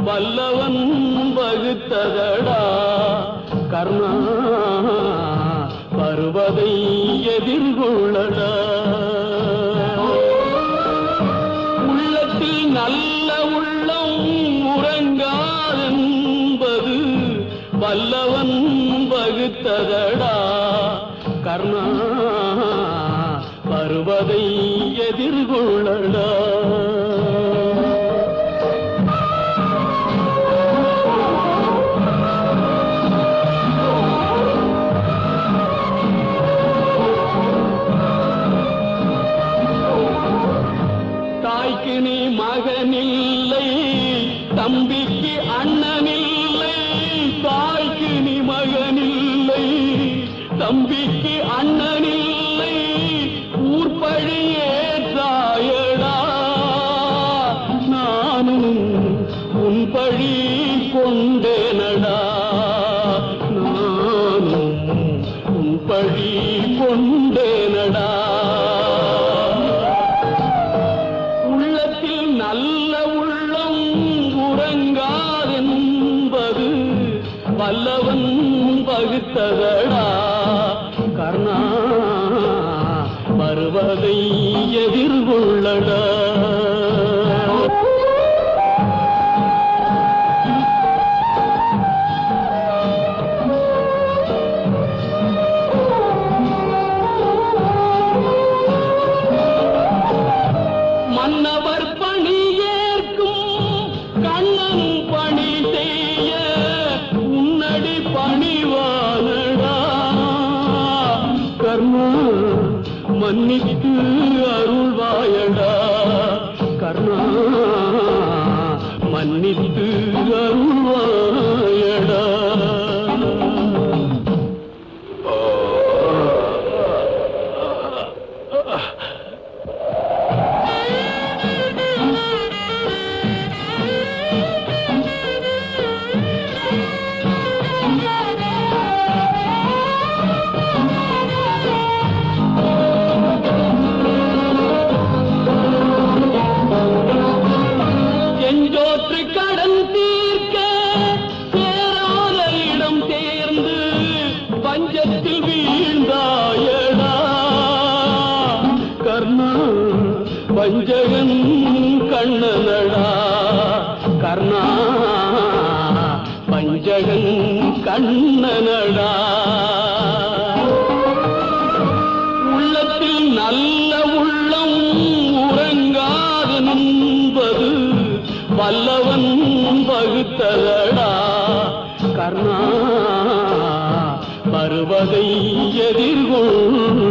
வல்லவன் வகுத்ததடா கர்ணா வருவதை எதிர்கொள்ளடா உள்ளத்தில் நல்ல உள்ளம் உறங்காதென்பது வல்லவன் வகுத்ததடா கர்ணா வருவதை எதிர்கொள்ளடா தாய்க்கு நீ மகனில்லை தம்பிக்கு அண்ணனில்லை தாய்க்கு நீ மகனில்லை தம்பிக்கு அண்ணனில்லை ஊர்பழியே தாயடா நானும் உன் பழி கொண்டேனடா நானும் உன் பழி கொண்டேனடா உள்ளத்தில் நல்ல உள்ளம் உறங்காதென்பது வல்லவன் வகுத்ததடா கர்ணா வருவதை எதிர்கொள்ளடா மன்னவர் பணி ஏற்கும் கண்ணன் பணி செய்ய உன்னடி பணிவானடா கர்ணா மன்னித்து அருள்வாயடா கர்ணா மன்னித்து அருள்வாயடா செஞ்சோற்று கடன் தீர்க்க சேராதலிடம் சேர்ந்து பஞ்சத்தில் வீழ்ந்தாயடா கர்ணா பஞ்சகன் கண்ணனடா கர்ணா பஞ்சகன் கண்ணனடா உள்ளத்தில் நல்ல உள்ளம் உறங்காது நம்பது வல்லவன் வகுத்ததடா கர்ணா வருவதை எதிர்கொள்